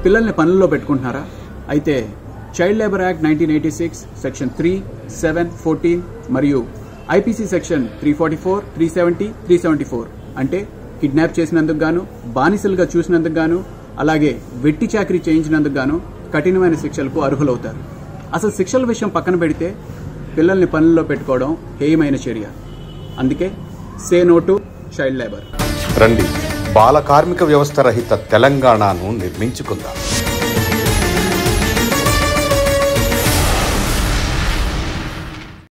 పిల్లల్ని పనుల్లో పెట్టుకుంటున్నారా అయితే child labour act nineteen eighty six section three seven fourteen మరియు IPC section three forty four three seventy three seventy four అంటే kidnap చేసినందుకు గాను బానిసలుగా చూసినందుకు గాను అలాగే వెట్టి చాకరీ చేయించినందుకు గాను కఠినమైన శిక్షలకు అర్హులవుతారు అసలు శిక్షల విషయం పక్కన పెడితే పిల్లల్ని పనుల్లో పెట్టుకోవడం హేయమైన చర్య అందుకే say no to child labour రండి బాల కార్మిక వ్యవస్థ రహిత తెలంగాణను నిర్మించుకుందాం